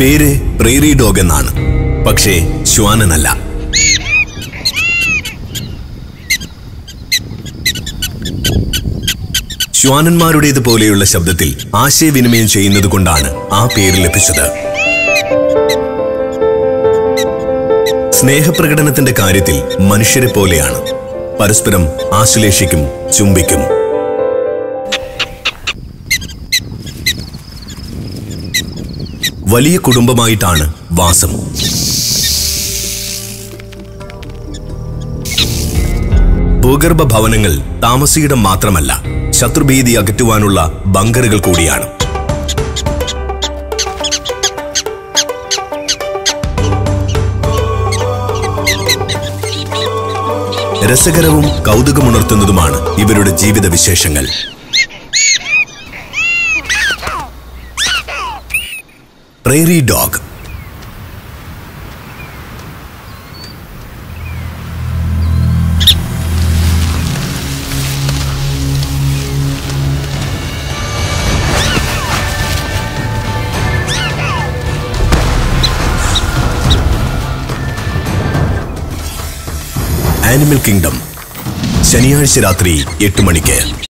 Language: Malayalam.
പേര് പ്രേറി ഡോഗ് എന്നാണ് പക്ഷേ ശ്വാനനല്ല ശ്വാനന്മാരുടേത് പോലെയുള്ള ശബ്ദത്തിൽ ആശയവിനിമയം ചെയ്യുന്നത് കൊണ്ടാണ് ആ പേര് ലഭിച്ചത് സ്നേഹപ്രകടനത്തിന്റെ കാര്യത്തിൽ മനുഷ്യരെ പോലെയാണ് പരസ്പരം ആശ്ലേഷിക്കും ചുംബിക്കും വലിയ കുടുംബമായിട്ടാണ് വാസം ഭൂഗർഭ ഭവനങ്ങൾ താമസിയിടം മാത്രമല്ല ശത്രുഭീതി അകറ്റുവാനുള്ള ബങ്കറുകൾ കൂടിയാണ് രസകരവും കൗതുകമുണർത്തുന്നതുമാണ് ഇവരുടെ ജീവിത വിശേഷങ്ങൾ പ്രേറി ഡോഗ് ആനിമൽ കിങ്ഡം ശനിയാഴ്ച രാത്രി എട്ട് മണിക്ക്